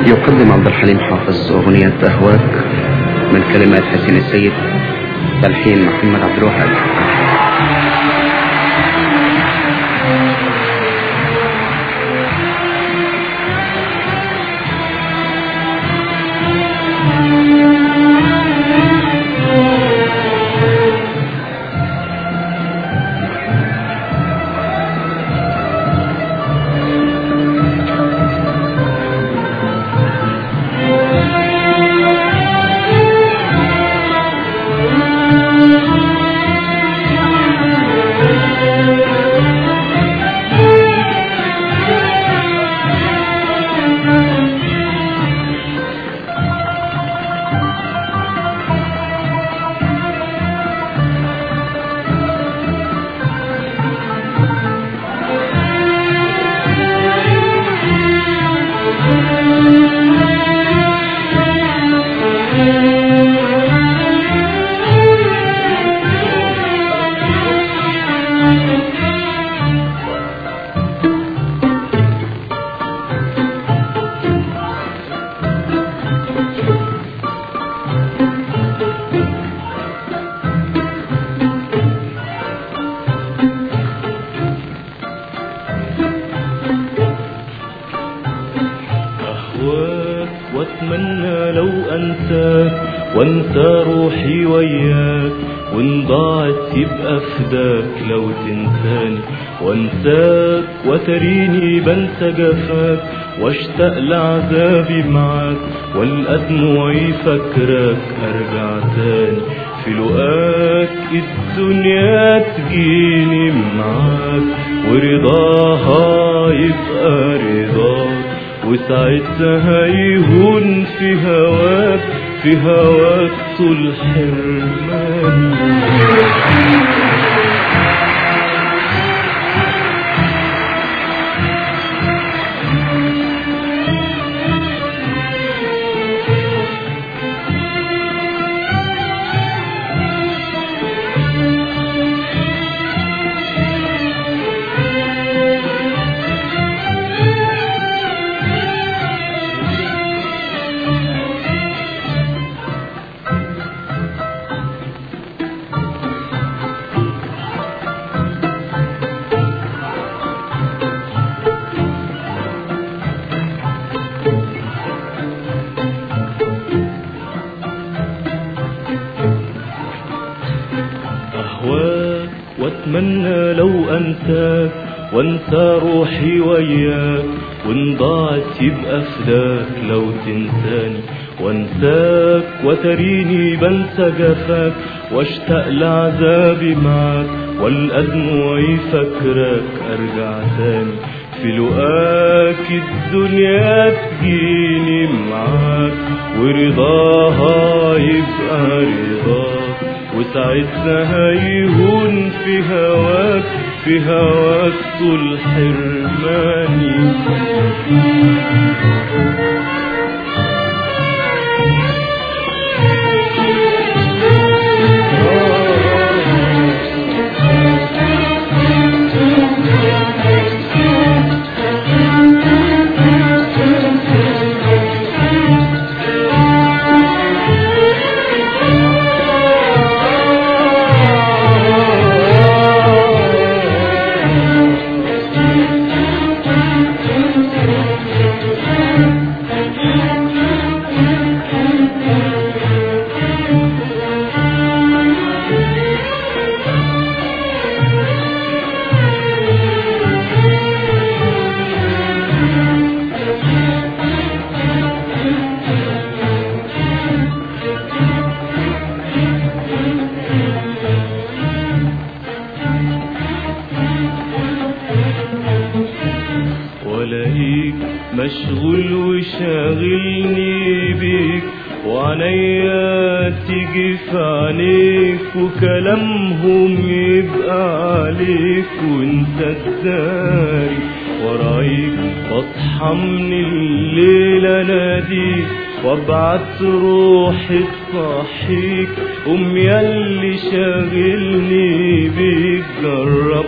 يقدم عبد الحليم حافظ أغنية أهواك من كلمات حسين السيد تلحين محمد عبد الوهاب أهواك واتمنى لو أنساك وانسى روحي وياك وان ضاعت يبقى فداك لو تنساني وانساك وتريني بنسى جفاك واشتاق لعذابي معاك والقى دموعي فاكراك ارجع تاني في لقاك الدنيا تجيني معاك ورضاها يبقى رضاك وساعتها يهون في هواك في هواك طول حرماني أهواك واتمنى لو أنساك وانسى روحي وياك وان ضاعت يبقى فداك لو تنساني وانساك وتريني بنسى جفاك واشتاق لعذابي معاك والقى دموعي فاكراك ارجع تاني في لقاك الدنيا تجيني معاك ورضاها يبقى رضاك وساعتها يهون في هواك في هواك طول حرماني ولاقيك مشغول وشاغلني بيك وعنيا تيجي في عينيك وكلامهم يبقى عليك وانت الداري ورايك بصحى من الليل اناديك وابعت روحي تصحيك قوم ياللي شاغلني بيك جرب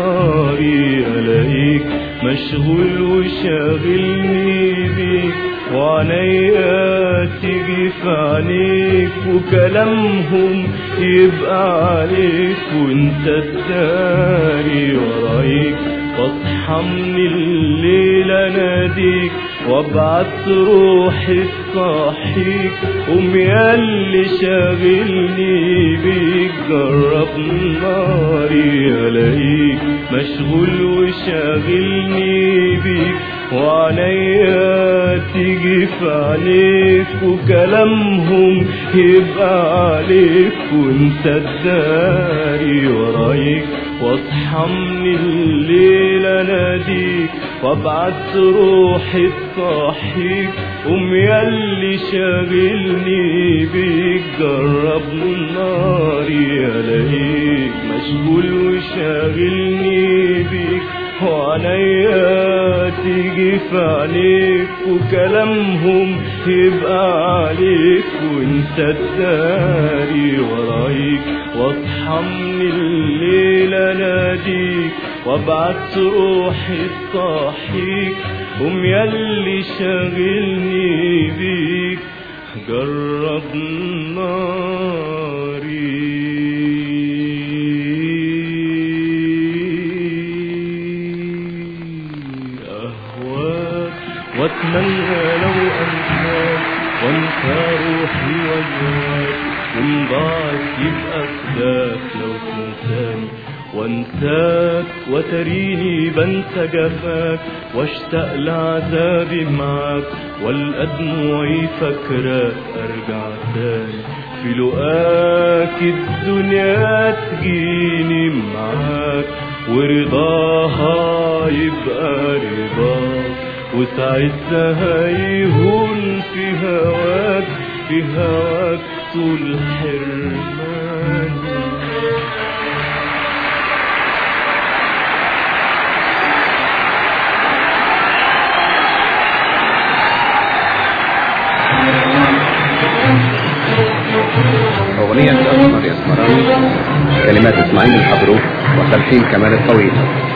ناري الاقيك مشغول وشاغلني بيك وعنيا تيجي في عينيك وكلامهم يبقى عليك وانت تداري ورايك واصحى من الليل اناديك وابعت روحي تصحيك قوم ياللي شاغلني بيك جرب ناري الاقيك مشغول وشاغلني بيك وعنيا تيجي في عليك وكلامهم يبقى عليك وانت تداري ورايك واصحى من الليل اناديك وابعت روحي تصحيك قوم ياللي شاغلني بيك جرب ناري الاقيك مشغول وشاغلني بيك وعنيا تيجي في عليك وكلامهم يبقى عليك وانت تداري ورايك واصحى من الليل اناديك وابعت روحي تصحيك قوم ياللي شاغلني بيك جرب ناري أهواك واتمنى لو أنساك وانسى روحي وياك وان ضاعت يبقى فداك لو تنساني وانساك وتريني بنسى جفاك واشتاق لعذابي معاك والقى دموعي فاكراك ارجع تاني في لقاك الدنيا تجيني معاك ورضاها يبقى رضاك وساعتها يهون في هواك في هواك طول حرماني أغنية أسمر يا اسمراني كلمات إسماعيل الحبروك وتلحين كمال الطويل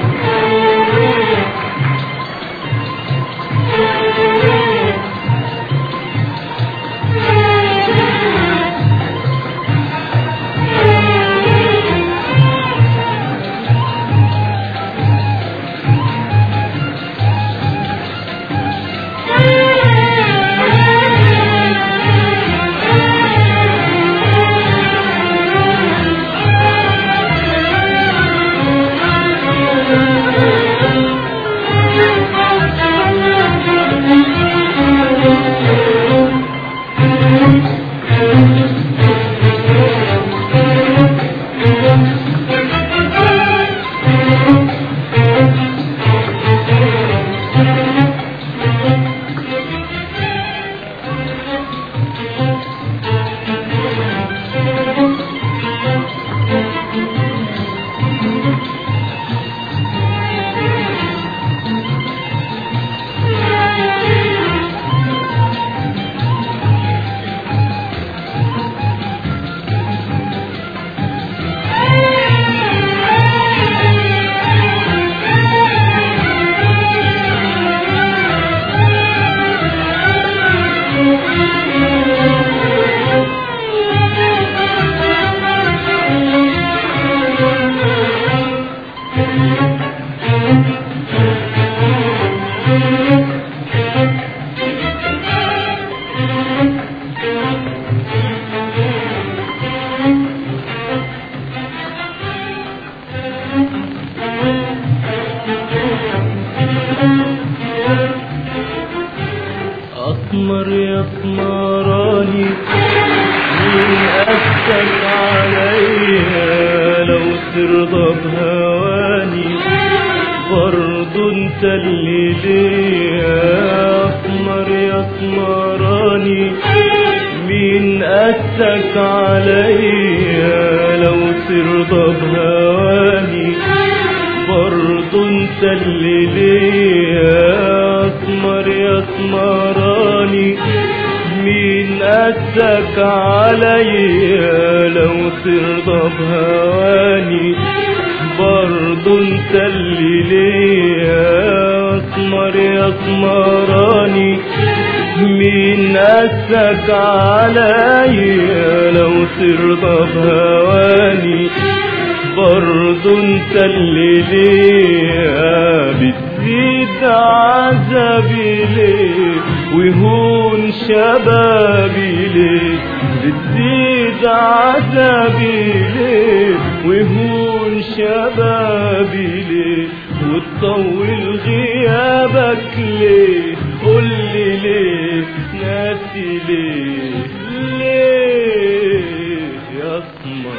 أسمر يا اسمراني مين أسك عليا لو ترضى بهواني برضو انت اللي ليا اسمر يا اسمراني مين أسك عليا لو ترضى بهواني برضو انت اللي ليا اسمر يا اسمراني مين قدك عليا لو ترضى بهواني برضو انت اللي ليا اسمر يا اسمراني قاسك عليا لو ترضى بهواني برضو انت اللي ليا بتزيد عذابي ليه ويهون شبابي ليه بتزيد عذابي ليه ويهون شبابي ليه وتطول غيابك ليه قولي ليه ناسي ليه ليه يا اسمر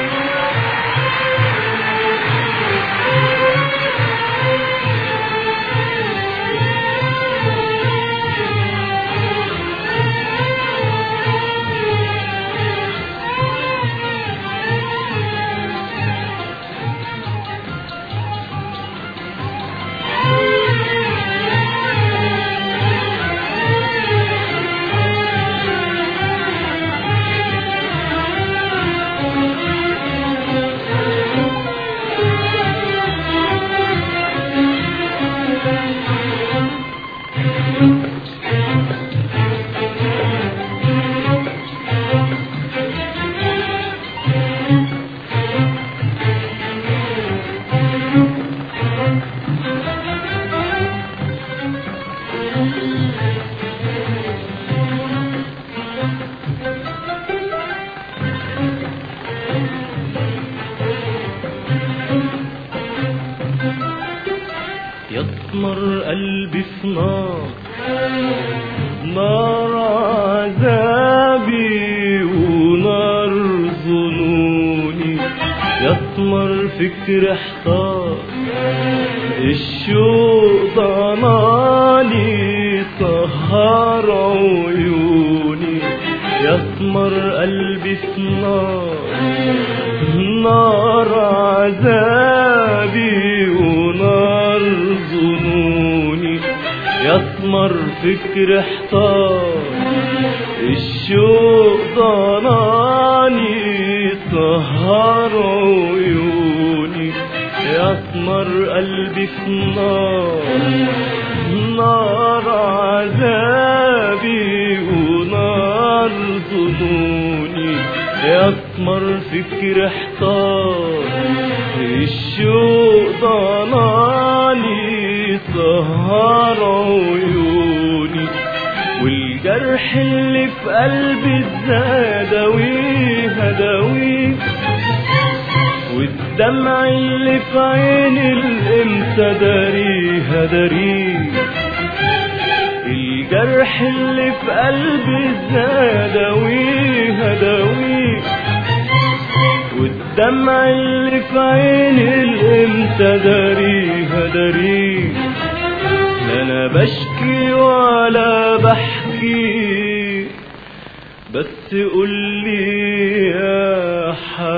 يطمر قلبي في نار نار عذابي ونار ظنوني يطمر فكر احتار الشوق ضناني سهر عيوني يطمر قلبي في نار نار عذابي ونار ظنوني يطمر فكر احتار الشوق ضناني سهر عيوني يطمر قلبي في نار نار عذابي ونار ظنوني يطمر فكر احتار الشوق ضناني سهر عيوني والجرح اللي في قلبي الزادويه هداويه والدمع اللي في عيني الامتى داريها داريه الجرح اللي في قلبي زادويه هداويه والدمع اللي في عيني الامتى داريها داريه لا انا بشكي ولا بحكي بس قولي يا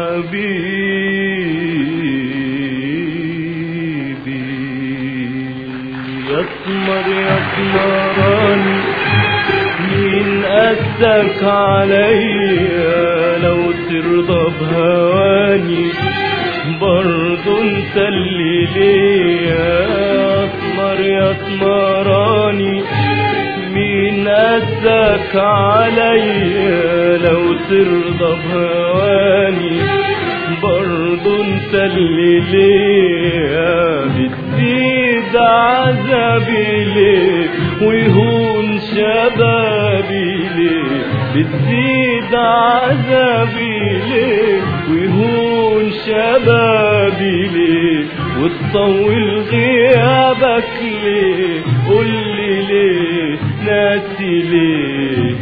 حبيبي يسمر يسمراني مين قدك عليا لو ترضى بهواني برضو انت اللي ليا اسمر يسمراني مين قدك عليا لو ترضى بهواني برضو انت اللي ليا بتزيد عذابي ليه ويهون شبابي ليه بتزيد عذابي ليه ويهون شبابي ليه وتطول غيابك ليه قولي ليه ناسي ليه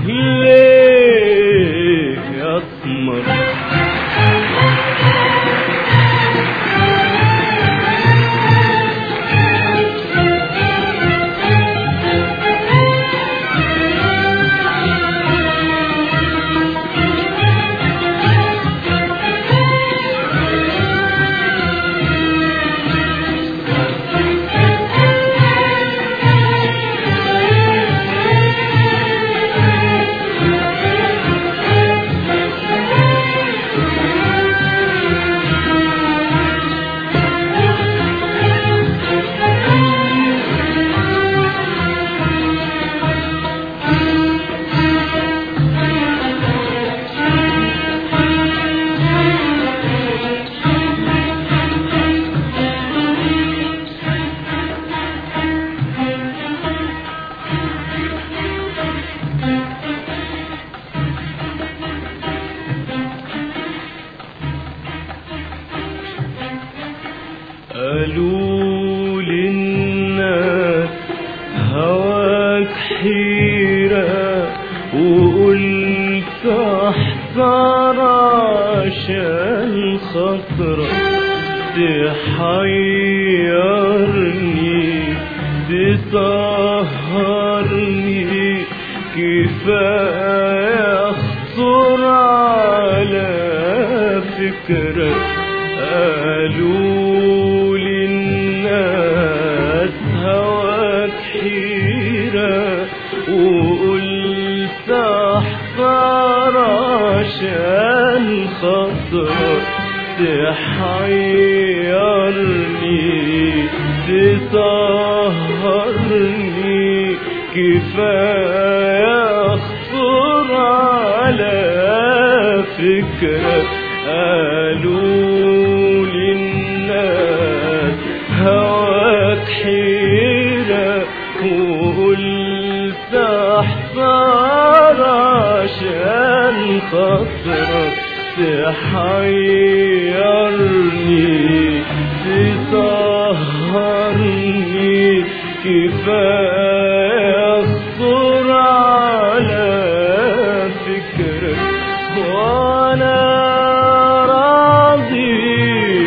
ليه يا اسمر وقلت احذر عشان خاطرك تحيرني تسهرني كفاية اخطر على فكرك قالوا لي الناس هواك حيرة وقلت احذر عشان خاطرك تحيرني تسهرني كفاية اخطر على فكرك قالوا لي الناس هواك حيرة وقلت احذر عشان خاطرك تحيرني تسهرني كفاية اخطر على فكرك وانا راضي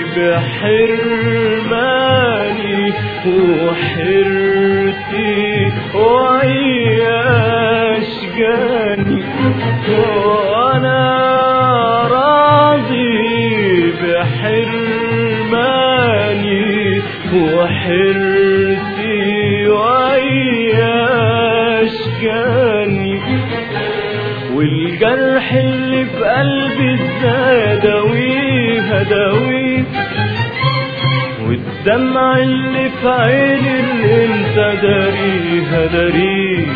بحرماني وحرتي وعياش جاني وانا راضي بحرماني وحرتي وعياش جاني والجرح اللي في قلبي ازاي اداويه اداويه والدمع اللي في عيني اللي انت داريه داريه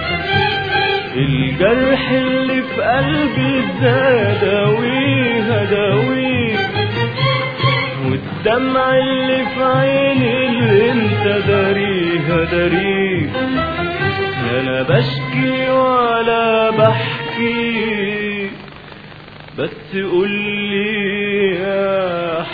الجرح اللي في قلبي ازاي اداويه اداويه والدمع اللي في عيني اللي انت داريه داريه انا بشكي ولا بحكي بس قول لي يا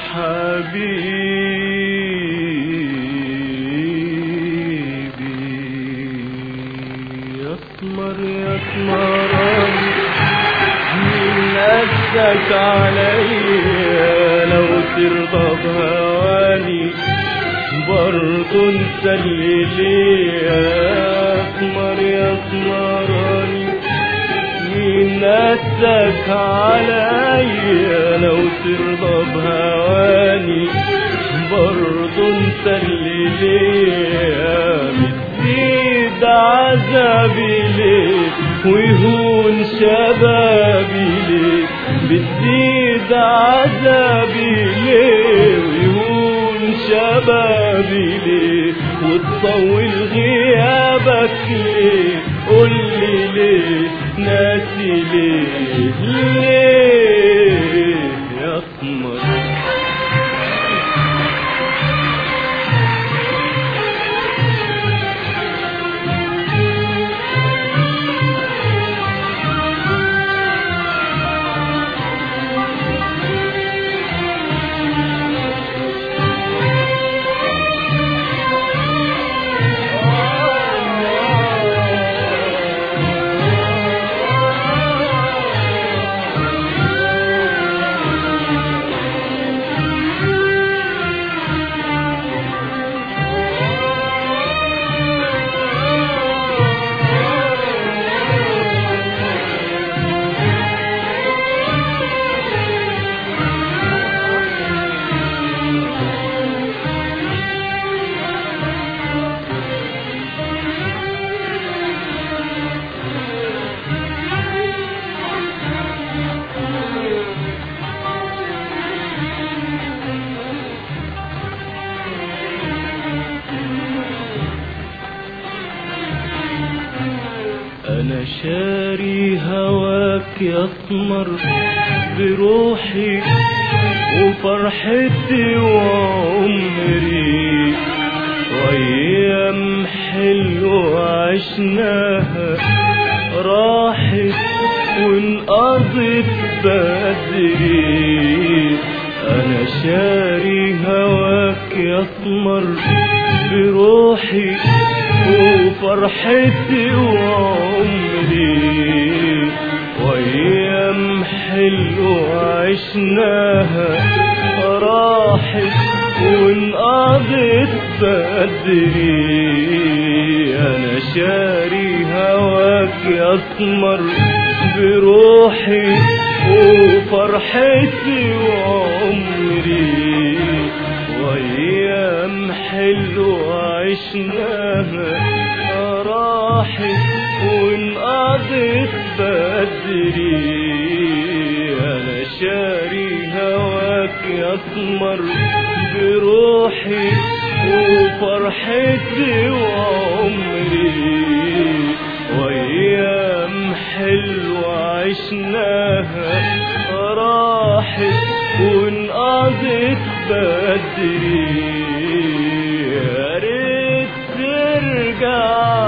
حبيبي يسمر يسمرني من نفسك عليا لو ترضى بهواني برضو انت اللي ليا اسمر يسمرني من نفسك عليا لو ترضى بهواني برضو انت اللي ليا بتزيد عذابي ليه ويهون شبابي ليه بتزيد عذابي ليه ويهون شبابي ليه وتطول غيابك ليه قولي ليه ناسي ليه ليه يا قمر انا شاري هواك يسمر بروحي وفرحتي وعمري وايام حلوة عشناها راحت وانقضت بدري انا شاري هواك يسمر بروحي وفرحتي وعمري وعشناها راحت وانقضت بدري انا شاري هواك يا اسمر بروحي وفرحتي وعمري وايام حلوه عشناها راحت وانقضت بدري انا شاري هواك يا اسمر بروحي وفرحتي وعمري وايام حلوه عشناها راحت وانقضت بدري يا ريت ترجع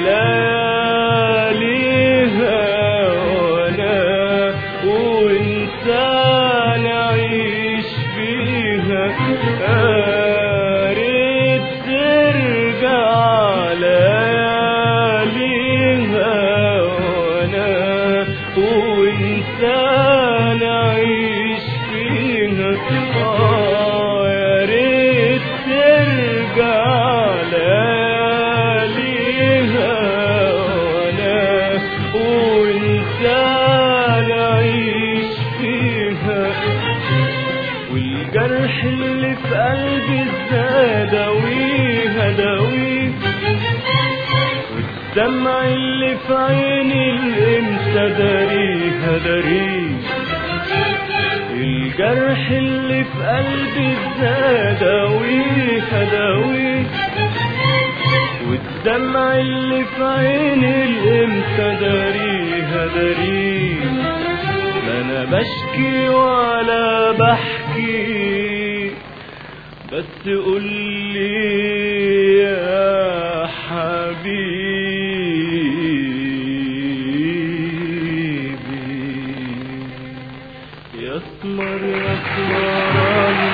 لياليها وانا وانت نعيش فيها يا ريت ترجع لياليها وانا وانت نعيش فيها آه يا ريت ترجع لياليها وانا وانت نعيش فيها والجرح اللي في قلبي ازاي داويه داويه والدمع اللي في عيني اللي امتى داريه داريه الجرح اللي في قلبي ازاي داويه داويه والدمع اللي في عيني اللي امتى داريه داريه لا انا بشكي ولا بحكي بس قول لي يا حبيبي يا اسمر يا اسمراني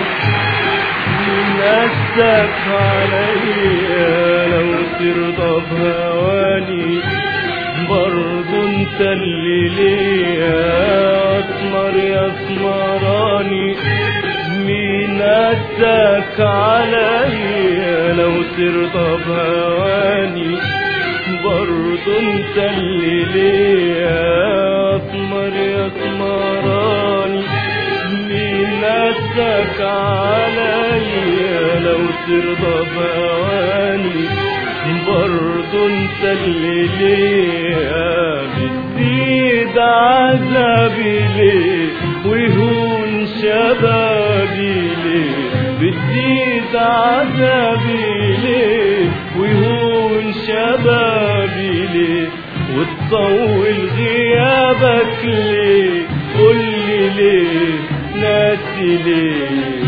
نفسك عليا لو ترضى بهواني برضو انت اللي ليا اسمر يا اسمراني مين اداك عليا لو ترضى بهواني برضو انت اللي ليا اسمر يا اسمراني مين اداك عليا لو ترضى بهواني برضو انت اللي ليا بتزيد عذابي ليه ويهون شبابي ليه بتزيد عذابي ليه ويهون شبابي ليه وتطول غيابك ليه قولي ليه ناسي ليه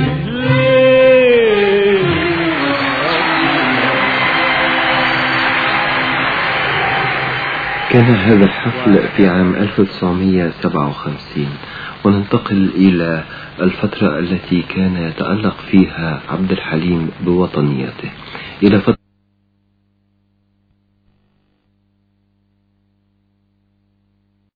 ليه كان هذا الحفل في عام 1957 وننتقل إلى الفترة التي كان يتألق فيها عبد الحليم بوطنيته إلى فترة